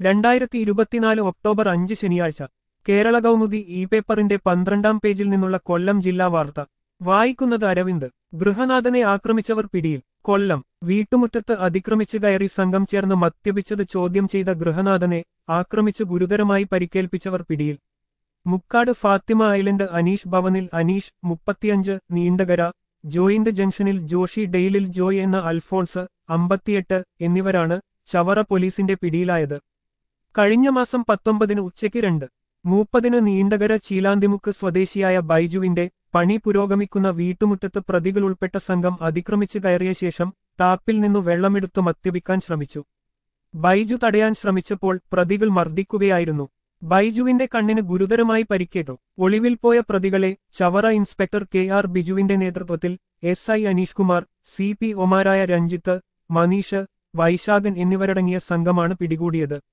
രണ്ടായിരത്തി ഇരുപത്തിനാല് ഒക്ടോബർ അഞ്ച് ശനിയാഴ്ച കേരള കൗമുദി ഇ പേപ്പറിന്റെ പന്ത്രണ്ടാം പേജിൽ നിന്നുള്ള കൊല്ലം ജില്ലാ വാർത്ത വായിക്കുന്നത് അരവിന്ദ് ഗൃഹനാഥനെ ആക്രമിച്ചവർ പിടിയിൽ കൊല്ലം വീട്ടുമുറ്റത്ത് അതിക്രമിച്ച് കയറി സംഘം ചേർന്ന് മദ്യപിച്ചത് ചോദ്യം ചെയ്ത ഗൃഹനാഥനെ ആക്രമിച്ച് ഗുരുതരമായി പരിക്കേൽപ്പിച്ചവർ പിടിയിൽ മുക്കാട് ഫാത്തിമ ഐലൻഡ് അനീഷ് ഭവനിൽ അനീഷ് മുപ്പത്തിയഞ്ച് നീണ്ടകര ജോയിന്റ് ജംഗ്ഷനിൽ ജോഷി ഡെയിലിൽ ജോയ് എന്ന അൽഫോൺസ് അമ്പത്തിയെട്ട് എന്നിവരാണ് ചവറ പോലീസിന്റെ പിടിയിലായത് കഴിഞ്ഞ മാസം പത്തൊമ്പതിന് ഉച്ചയ്ക്ക് രണ്ട് മൂപ്പതിന് നീണ്ടകര ചീലാന്തിമുക്ക് സ്വദേശിയായ ബൈജുവിന്റെ പണി പുരോഗമിക്കുന്ന വീട്ടുമുറ്റത്ത് പ്രതികൾ ഉൾപ്പെട്ട സംഘം അതിക്രമിച്ച് കയറിയ ശേഷം ടാപ്പിൽ നിന്നു വെള്ളമെടുത്ത് മദ്യപിക്കാൻ ശ്രമിച്ചു ബൈജു തടയാൻ ശ്രമിച്ചപ്പോൾ പ്രതികൾ മർദ്ദിക്കുകയായിരുന്നു ബൈജുവിന്റെ കണ്ണിന് ഗുരുതരമായി പരിക്കേറ്റു ഒളിവിൽ പോയ പ്രതികളെ ചവറ ഇൻസ്പെക്ടർ കെ ആർ ബിജുവിന്റെ നേതൃത്വത്തിൽ S I Aneesh Kumar C P ഒമാരായ രഞ്ജിത്ത് മനീഷ് വൈശാഖൻ എന്നിവരടങ്ങിയ സംഘമാണ് പിടികൂടിയത്